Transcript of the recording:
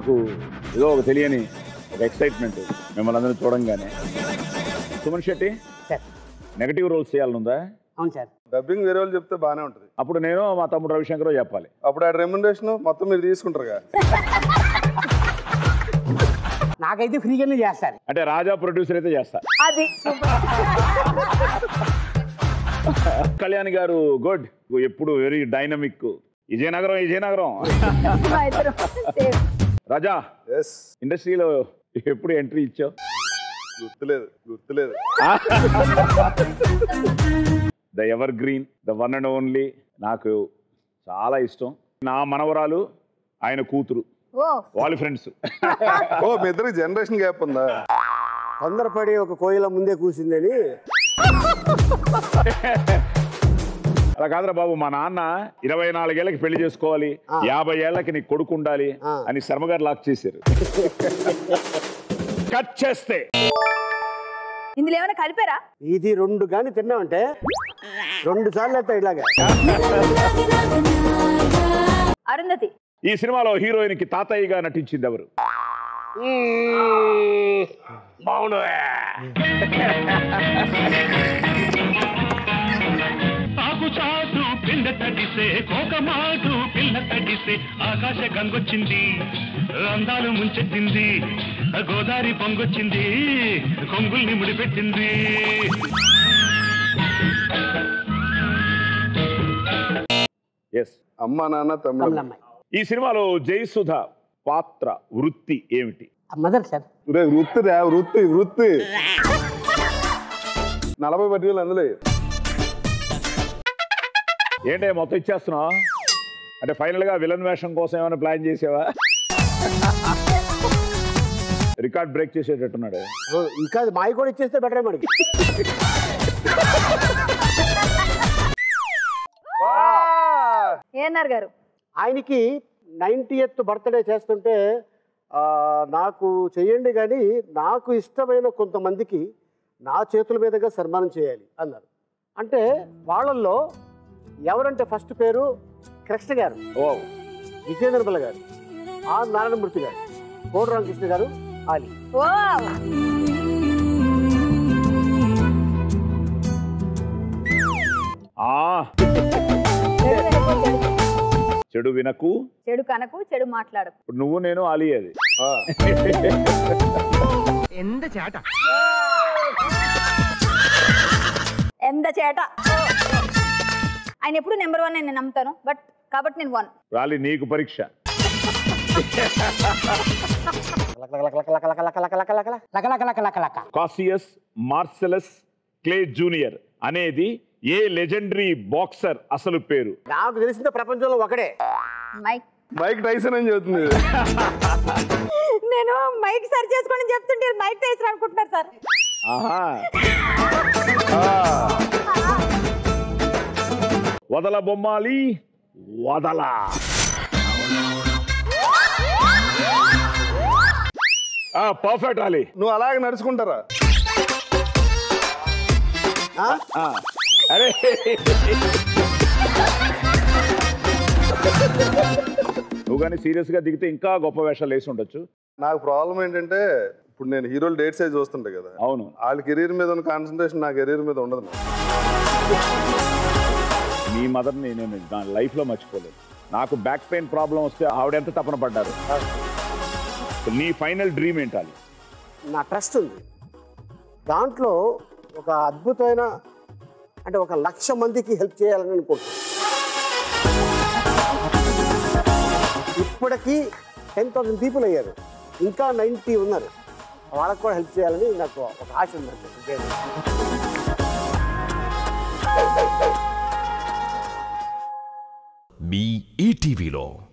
నాకు ఏదో ఒక తెలియని ఒక ఎక్సైట్మెంట్ మిమ్మల్ని అందరినీ చూడంగానే Suman Shetty sir negative roles చేయాలనుందా అవును సార్ డబ్బింగ్ వేరే వాళ్ళు చెప్తే బాగానే ఉంటుంది అప్పుడు నేను మా తమ్ముడు రవిశంకర్ చెప్పాలి అప్పుడు ఆ రెమ్యునరేషన్ మొత్తం మీరు తీసుకుంటారుగా నాకైతే ఫ్రీగానే చేస్తారు అంటే రాజా ప్రొడ్యూసర్ అయితే చేస్తా అది కళ్యాణ్ గారు గుడ్ ఎప్పుడు వెరీ డైనమిక్ విజయనగరం విజయనగరం మా ఇద్దరం same. రాజా ఎస్ ఇండస్ట్రీలో ఎప్పుడు ఎంట్రీ ఇచ్చావు గుర్తులేదు గుర్తులేదు the evergreen the one and only నాకు చాలా ఇష్టం నా మనవరాలు ఆయన కూతురు ఓ వాళ్ళ ఫ్రెండ్స్ ఓ మీ ఇద్దరికి జనరేషన్ గ్యాప్ ఉందా తొందరపడి ఒక కోయిల ముందే కూసిందని అలా కాదురా బాబు మా నాన్న ఇరవై నాలుగేళ్లకి పెళ్లి చేసుకోవాలి యాభై ఏళ్లకి నీకు కొడుకు ఉండాలి ఆ. అని శర్మ గారు లాక్ చేశారు కట్ చేస్తే ఇందులో ఏమైనా కలిపారా ఇది రెండు కానీ తిన్నామంటే రెండు సార్లు ఎత్తా ఇలాగా అరుంధతి ఈ సినిమాలో హీరోయిన్ కి తాతయ్యగా నటించింది ఎవరు బాగుండు ఆకు చాటు పిండ తడిసే కోక మాటు పిల్ల తడిసే ఆకాశ గంగొచ్చింది అందాలు ముంచెత్తింది గోదారి పొంగొచ్చింది కొంగుల్ని ముడిపెట్టింది ఎస్ అమ్మ నాన్న తమ్ముడు తమిళమ్మాయి ఈ సినిమాలో జయసుధ పాత్ర వృత్తి ఏమిటి మదర్ సార్ రే వృత్తి రా వృత్తి వృత్తి నలభై పట్టుదల అందులో ఏంటే మొత్తం ఇచ్చేస్తున్నావు అంటే ఫైనల్ గా విలన్ వేషం కోసం ఏమైనా ప్లాన్ చేసావా రికార్డ్ బ్రేక్ చేసేటట్టున్నాడు ఓ, ఇంకా మావి కూడా ఇచ్చేస్తే బెటర్ మనకి ఏఎన్ఆర్ గారు ఆయనకి నైంటీ ఎత్ బర్త్డే చేస్తుంటే ఆ, నాకు చేయండి కానీ నాకు ఇష్టమైన కొంతమందికి నా చేతుల మీదుగా సన్మానం చేయాలి అన్నారు అంటే వాళ్ళల్లో ఎవరంటే ఫస్ట్ పేరు కృష్ణ గారు ఓ విజయేంద్రపల్ల గారు ఆర్ నారాయణమూర్తి గారు కోటి రామకృష్ణ గారు ఆలి ఓ ఆ చెడు వినకు చెడు కనకు చెడు మాట్లాడకు ఇప్పుడు నువ్వు నేను అలీ అది ఆ, ఎంత చేట ఆయన ఎప్పుడు నెంబర్ వన్ నేను నమ్ముతాను బట్ కాబట్టి నేను వన్ రాలి నీకు పరీక్ష కాసియస్ మార్సెలస్ క్లే జూనియర్ అనేది ఏ లెజెండరీ బాక్సర్ అసలు పేరు నాకు తెలిసిన ప్రపంచంలో ఒకడే మైక్ మైక్ టైసన్ అని చెబుతుంది నేను మైక్ సరి చేసుకొని చెప్తుంటే మైక్ టైసర్ అనుకుంటున్నారు సార్ ఆహా ఆ, వదల బొమ్మాలి వదల పర్ఫెక్ట్ అలీ నువ్వు అలాగే నడుచుకుంటారా ఆ? ఆ, అరే నువ్వు కానీ సీరియస్ గా దిగితే ఇంకా గొప్ప వేషాలు వేసి ఉండొచ్చు నాకు ప్రాబ్లం ఏంటంటే ఇప్పుడు నేను హీరోలు డేట్ సైజ్ చూస్తుంటా కదా అవును వాళ్ళ కెరీర్ మీద ఉన్న కాన్సన్ట్రేషన్ నా కెరీర్ మీద ఉండదు నాకు. నీ మదర్ని నేను నా లైఫ్లో మర్చిపోలేదు నాకు బ్యాక్ పెయిన్ ప్రాబ్లం వస్తే ఆవిడ ఎంత తపన పడ్డారు నీ ఫైనల్ డ్రీమ్ ఏంటాలి నా ట్రస్ట్ ఉంది దాంట్లో ఒక అద్భుతమైన అంటే ఒక లక్ష మందికి హెల్ప్ చేయాలని అనుకుంటున్నాను ఇప్పటికీ టెన్ థౌసండ్ పీపుల్ అయ్యారు ఇంకా నైంటీ ఉన్నారు వాళ్ళకు కూడా హెల్ప్ చేయాలని నాకు ఒక ఆశ ఉందండి మీ ఈటీవీలో